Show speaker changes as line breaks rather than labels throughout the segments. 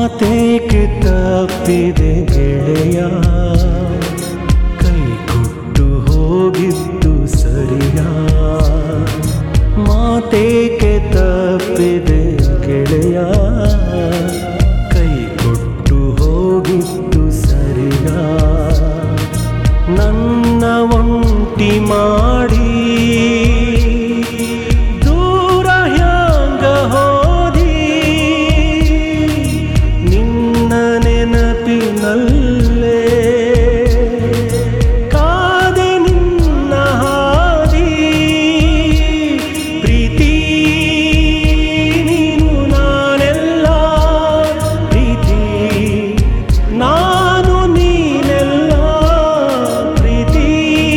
ಮಾತೇಕೆ ತಪ್ಪಿದೆ ಗೆಳೆಯ ಕೈ ಕೊಟ್ಟು ಹೋಗಿದ್ದು ಸರಿಯ ಮಾತೇಕೆ ತಪ್ಪಿದೆ ಗೆಳೆಯ ಕೈ ಕೊಟ್ಟು ಹೋಗಿದ್ದು ಸರಿಯ ನನ್ನ ಒಂಟಿ ಮಾಡಿ ದೂರ ಹ್ಯಾಂಗ ಹೋದಿ ನಿನ್ನ ನೆನಪಿನಲ್ಲೇ ಕಾದೆ ನಿನ್ನ ಹಾದಿ ಪ್ರೀತಿ ನೀನು ನಾನೆಲ್ಲ ಪ್ರೀತಿ ನಾನು ನೀನೆಲ್ಲ ಪ್ರೀತಿ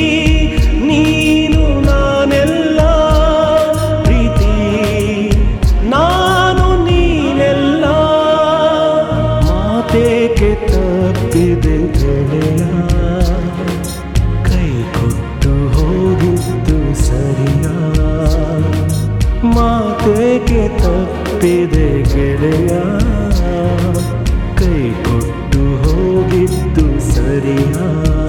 ನೀನು ನಾನೆಲ್ಲ ಪ್ರೀತಿ ನಾನು ನೀನೆಲ್ಲ ಮಾತೇಕೆ ತಪ್ಪಿದೆ ಗೆಳೆಯ ಕೈ ಕೊಟ್ಟು ಹೋಗಿದ್ದು ಸರಿಯ ಮಾತೇಕೆ ತಪ್ಪಿದೆ ಗೆಳೆಯ ಕೈ ಕೊಟ್ಟು ಹೋಗಿದ್ದು ಸರಿಯಾ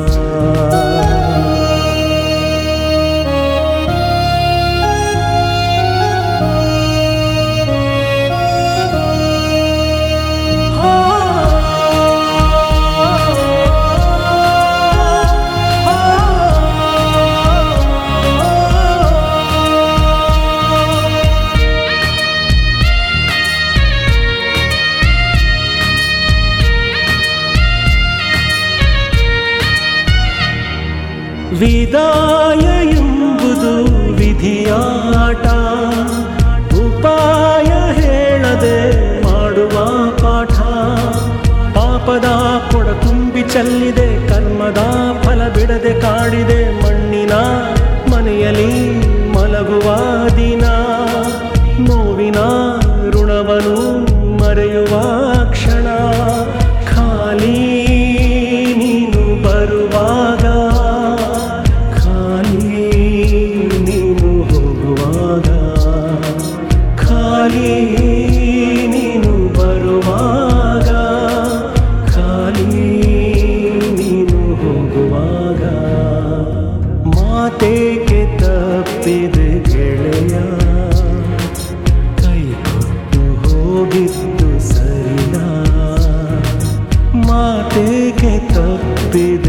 ವಿದಾಯ ಎಂಬುದು ವಿಧಿಯಾಟ ಉಪಾಯ ಹೇಳದೆ ಮಾಡುವ ಪಾಠ ಪಾಪದ ಕೊಡ ತುಂಬಿ ಚೆಲ್ಲಿದೆ ಕರ್ಮದ ಫಲ ಬಿಡದೆ ಕಾಡಿದೆ ಮಣ್ಣಿನ ಮನೆಯಲ್ಲಿ ಮಲಗುವ ದಿನ ನೋವಿನ ಋಣವನು ಮರೆಯುವ ಕ್ಷಣ ಖಾಲಿ ನೀನು ಬರುವಾಗ ಖಾಲಿ ನೀನು ಹೋಗುವಾಗ ಖಾಲಿ ನೀನು ಬರುವಾಗ ಖಾಲಿ ನೀನು ಹೋಗುವಾಗ ಮಾತೇಕೆ ತಪ್ಪಿದೆ ಗೆಳೆಯ ಕೈ ಕೊಟ್ಟು ಹೋಗಿದ್ದು ಸರಿಯ ಮಾತೇಕೆ ತಪ್ಪಿದೆ